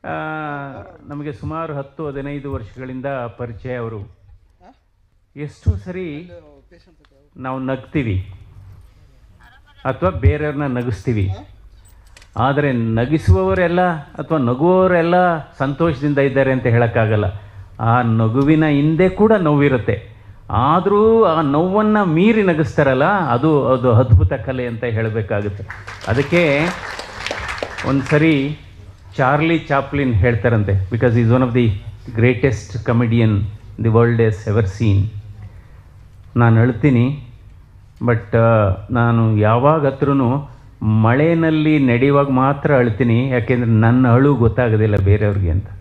ಆ, ನಮಗೆ ಸುಮಾರು ಹತ್ತು ಹದಿನೈದು ವರ್ಷಗಳಿಂದ ಪರಿಚಯ ಅವರು ಎಷ್ಟೋ ಸರಿ ನಾವು ನಗ್ತೀವಿ ಅಥವಾ ಬೇರೆಯವ್ರನ್ನ ನಗಿಸ್ತೀವಿ ಆದರೆ ನಗಿಸುವವರೆಲ್ಲ ಅಥವಾ ನಗುವವರೆಲ್ಲ ಸಂತೋಷದಿಂದ ಇದ್ದಾರೆ ಅಂತ ಹೇಳೋಕ್ಕಾಗಲ್ಲ ಆ ನಗುವಿನ ಹಿಂದೆ ಕೂಡ ನೋವಿರುತ್ತೆ ಆದರೂ ಆ ನೋವನ್ನು ಮೀರಿ ನಗಿಸ್ತಾರಲ್ಲ ಅದು ಅದು ಅದ್ಭುತ ಕಲೆ ಅಂತ ಹೇಳಬೇಕಾಗುತ್ತೆ ಅದಕ್ಕೆ ಒಂದು ಸರಿ ಚಾರ್ಲಿ ಚಾಪ್ಲಿನ್ ಹೇಳ್ತಾರಂತೆ because is one of the greatest comedian the world has ever seen ನಾನು ಅಳ್ತೀನಿ ಬಟ್ ನಾನು ಯಾವಾಗ ಹತ್ರನೂ ಮಳೆಯಲ್ಲಿ ನಡೆಯುವಾಗ ಮಾತ್ರ ಅಳ್ತೀನಿ ಯಾಕೆಂದರೆ ನನ್ನ ಅಳು ಗೊತ್ತಾಗೋದಿಲ್ಲ ಬೇರೆಯವ್ರಿಗೆ ಅಂತ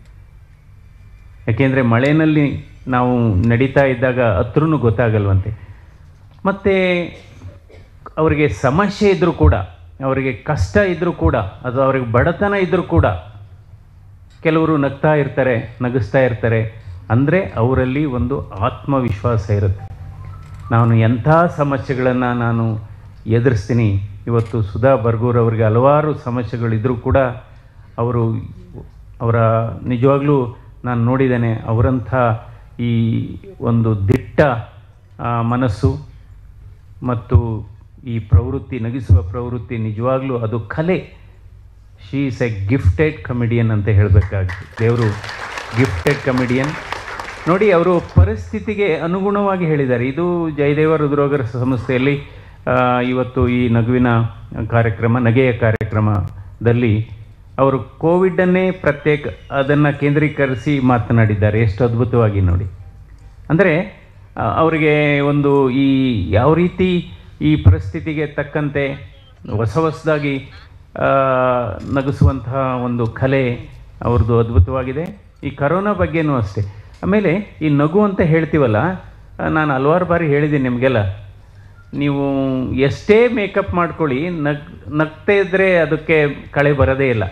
ಯಾಕೆಂದರೆ ಮಳೆಯಲ್ಲಿ ನಾವು ನಡೀತಾ ಇದ್ದಾಗ ಹತ್ರನೂ ಗೊತ್ತಾಗಲ್ವಂತೆ ಮತ್ತು ಅವರಿಗೆ ಸಮಸ್ಯೆ ಇದ್ದರೂ ಕೂಡ ಅವರಿಗೆ ಕಷ್ಟ ಇದ್ದರೂ ಕೂಡ ಅಥವಾ ಅವರಿಗೆ ಬಡತನ ಇದ್ದರೂ ಕೂಡ ಕೆಲವರು ನಗ್ತಾ ಇರ್ತಾರೆ ನಗಿಸ್ತಾ ಇರ್ತಾರೆ ಅಂದರೆ ಅವರಲ್ಲಿ ಒಂದು ಆತ್ಮವಿಶ್ವಾಸ ಇರುತ್ತೆ ನಾನು ಎಂಥ ಸಮಸ್ಯೆಗಳನ್ನು ನಾನು ಎದುರಿಸ್ತೀನಿ ಇವತ್ತು ಸುಧಾ ಬರ್ಗೂರ್ ಅವರಿಗೆ ಹಲವಾರು ಸಮಸ್ಯೆಗಳಿದ್ದರೂ ಕೂಡ ಅವರು ಅವರ ನಿಜವಾಗ್ಲೂ ನಾನು ನೋಡಿದ್ದೇನೆ ಅವರಂಥ ಈ ಒಂದು ದಿಟ್ಟ ಆ, ಮನಸ್ಸು ಮತ್ತು ಈ ಪ್ರವೃತ್ತಿ ನಗಿಸುವ ಪ್ರವೃತ್ತಿ ನಿಜವಾಗ್ಲೂ ಅದು ಕಲೆ she is a gifted comedian ಅಂತ ಹೇಳಬೇಕಾಗುತ್ತೆ ದೇವರು ಗಿಫ್ಟೆಡ್ ಕಮಿಡಿಯನ್ ನೋಡಿ ಅವರು ಪರಿಸ್ಥಿತಿಗೆ ಅನುಗುಣವಾಗಿ ಹೇಳಿದ್ದಾರೆ ಇದು ಜಯದೇವ ಹೃದ್ರೋಗರ ಸಂಸ್ಥೆಯಲ್ಲಿ ಆ, ಇವತ್ತು ಈ ನಗುವಿನ ಕಾರ್ಯಕ್ರಮ ನಗೆಯ ಕಾರ್ಯಕ್ರಮದಲ್ಲಿ ಅವರು ಕೋವಿಡನ್ನೇ ಪ್ರತ್ಯೇಕ ಅದನ್ನು ಕೇಂದ್ರೀಕರಿಸಿ ಮಾತನಾಡಿದ್ದಾರೆ ಎಷ್ಟು ಅದ್ಭುತವಾಗಿ ನೋಡಿ ಅಂದರೆ ಆ, ಅವರಿಗೆ ಒಂದು ಈ ಯಾವ ರೀತಿ ಈ ಪರಿಸ್ಥಿತಿಗೆ ತಕ್ಕಂತೆ ಹೊಸ ಹೊಸದಾಗಿ ಆ, ನಗಿಸುವಂತಹ ಒಂದು ಕಲೆ ಅವ್ರದ್ದು ಅದ್ಭುತವಾಗಿದೆ ಈ ಕರೋನಾ ಬಗ್ಗೆನೂ ಅಷ್ಟೇ ಆಮೇಲೆ ಈ ನಗು ಅಂತ ಹೇಳ್ತೀವಲ್ಲ ಆ, ನಾನು ಹಲವಾರು ಬಾರಿ ಹೇಳಿದ್ದೀನಿ ನಿಮಗೆಲ್ಲ ನೀವು ಎಷ್ಟೇ ಮೇಕಪ್ ಮಾಡ್ಕೊಳ್ಳಿ ನಗ್ ನಗ್ತಾ ಇದ್ದರೆ ಅದಕ್ಕೆ ಕಳೆ ಬರೋದೇ ಇಲ್ಲ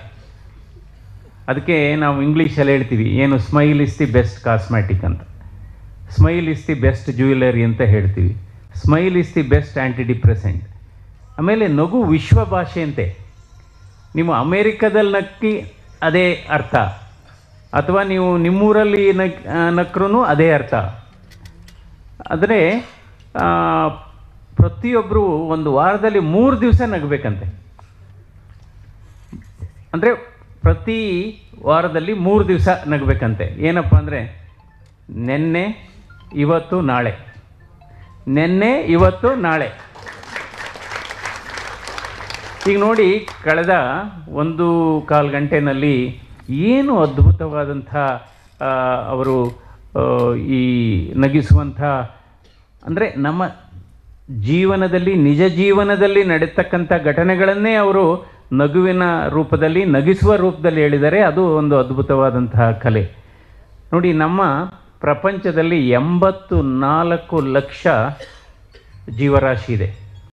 ಅದಕ್ಕೆ ನಾವು ಇಂಗ್ಲೀಷಲ್ಲಿ ಹೇಳ್ತೀವಿ ಏನು smile is the best cosmetic ಅಂತ smile is the best jewellery ಅಂತ ಹೇಳ್ತೀವಿ smile is the best antidepressant ಆಮೇಲೆ ನಗು ವಿಶ್ವ ಭಾಷೆಯಂತೆ ನೀವು ಅಮೇರಿಕಾದಲ್ಲಿ ನಕ್ಕಿ ಅದೇ ಅರ್ಥ ಅಥವಾ ನೀವು ನಿಮ್ಮೂರಲ್ಲಿ ನಕ್ ನಕ್ರೂ ಅದೇ ಅರ್ಥ ಆದರೆ ಪ್ರತಿಯೊಬ್ಬರು ಒಂದು ವಾರದಲ್ಲಿ ಮೂರು ದಿವಸ ನಗಬೇಕಂತೆ ಅಂದರೆ ಪ್ರತಿ ವಾರದಲ್ಲಿ ಮೂರು ದಿವಸ ನಗಬೇಕಂತೆ ಏನಪ್ಪ ಅಂದರೆ ನೆನ್ನೆ ಇವತ್ತು ನಾಳೆ ನೆನ್ನೆ ಇವತ್ತು ನಾಳೆ ಈಗ ನೋಡಿ ಕಳೆದ ಒಂದು ಕಾಲು ಗಂಟೆನಲ್ಲಿ ಏನು ಅದ್ಭುತವಾದಂಥ ಆ, ಅವರು ಆ, ಈ ನಗಿಸುವಂಥ ಅಂದರೆ ನಮ್ಮ ಜೀವನದಲ್ಲಿ ನಿಜ ಜೀವನದಲ್ಲಿ ನಡೀತಕ್ಕಂಥ ಘಟನೆಗಳನ್ನೇ ಅವರು ನಗುವಿನ ರೂಪದಲ್ಲಿ ನಗಿಸುವ ರೂಪದಲ್ಲಿ ಹೇಳಿದ್ದಾರೆ ಅದು ಒಂದು ಅದ್ಭುತವಾದಂತಹ ಕಲೆ ನೋಡಿ ನಮ್ಮ ಪ್ರಪಂಚದಲ್ಲಿ ಎಂಬತ್ತು ನಾಲ್ಕು ಲಕ್ಷ ಜೀವರಾಶಿ ಇದೆ